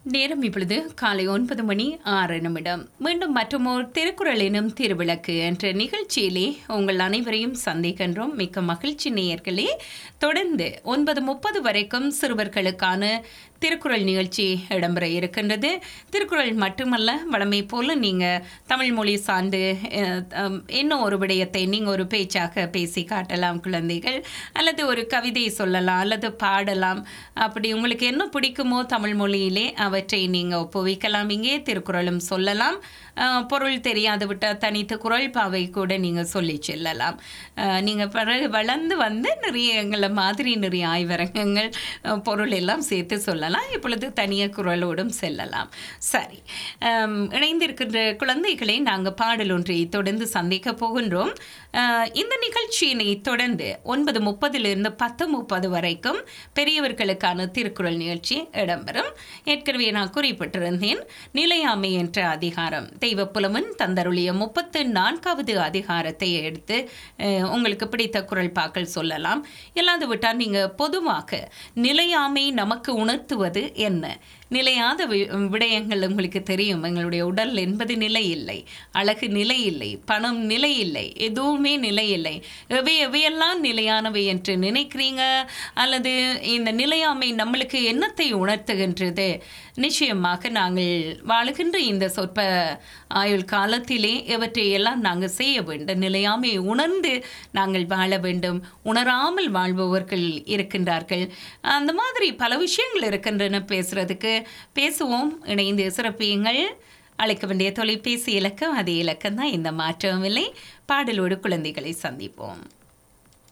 நேரம் இப்பொழுது காலை ஒன்பது மணி ஆறு நிமிடம் மீண்டும் மற்றொரு திருக்குறள் எனும் திருவிளக்கு என்ற நிகழ்ச்சியிலே உங்கள் அனைவரையும் சந்திக்கின்றோம் மிக்க மகிழ்ச்சி நேயர்களே தொடர்ந்து ஒன்பது முப்பது வரைக்கும் சிறுவர்களுக்கான திருக்குறள் நிகழ்ச்சி இடம்பெற இருக்கின்றது திருக்குறள் மட்டுமல்ல வழமை போல நீங்கள் தமிழ் மொழி சார்ந்து அஹ், அம், இன்னும் ஒரு விடயத்தை நீங்கள் ஒரு பேச்சாக பேசி காட்டலாம் குழந்தைகள் அல்லது ஒரு கவிதை சொல்லலாம் அல்லது பாடலாம் அப்படி உங்களுக்கு என்ன பிடிக்குமோ தமிழ் மொழியிலே அவற்றை நீங்கள் ஒப்புவிக்கலாம் இங்கே திருக்குறளும் சொல்லலாம் அஹ், பொருள் தெரியாது விட்டால் தனித்து குறள் பாவை கூட நீங்கள் சொல்லி செல்லலாம் நீங்கள் பிறகு வளர்ந்து வந்து நிறைய எங்களை மாதிரி நிறைய ஆய்வரங்கங்கள் அஹ், பொருள் எல்லாம் சேர்த்து சொல்லலாம் இப்பொழுது தனிய குரலோடும் செல்லலாம் சரி அம், இணைந்திருக்கின்ற குழந்தைகளை நாங்கள் பாடல் ஒன்றை தொடர்ந்து சந்திக்க போகின்றோம் அஹ், இந்த நிகழ்ச்சியினை தொடர்ந்து ஒன்பது முப்பதிலிருந்து பத்து முப்பது வரைக்கும் பெரியவர்களுக்கான திருக்குறள் நிகழ்ச்சி இடம்பெறும் ஏற்கனவே நான் குறிப்பிட்டிருந்தேன் நிலையாமை என்ற அதிகாரம் தெய்வ புலவன் தந்தருளிய முப்பத்து நான்காவது அதிகாரத்தை எடுத்து அஹ், உங்களுக்கு பிடித்த குரல் பாக்கள் சொல்லலாம் இல்லாது விட்டால் நீங்கள் பொதுவாக நிலையாமை நமக்கு உணர்த்துவது என்ன நிலையாத வி- விடயங்கள் உங்களுக்கு தெரியும் எங்களுடைய உடல் என்பது நிலை இல்லை அழகு நிலை இல்லை பணம் நிலை இல்லை எதுவுமே நிலை இல்லை எவை எவையெல்லாம் நிலையானவை என்று நினைக்கிறீங்க அல்லது இந்த நிலையாமை நம்மளுக்கு என்னத்தை உணர்த்துகின்றது நிச்சயமாக நாங்கள் வாழுகின்ற இந்த சொற்ப ஆயுள் காலத்திலே இவற்றை எல்லாம் நாங்கள் செய்ய வேண்டும் நிலையாமை உணர்ந்து நாங்கள் வாழ வேண்டும் உணராமல் வாழ்பவர்கள் இருக்கின்றார்கள் அந்த மாதிரி பல விஷயங்கள் இருக்கின்றன பேசுறதுக்கு பேசுவோம் இணைந்து சிறப்பியுங்கள் அழைக்க வேண்டிய தொலைபேசி இலக்கம் அதே இலக்கம் தான் இந்த மாற்றமும் இல்லை பாடலோடு குழந்தைகளை சந்திப்போம்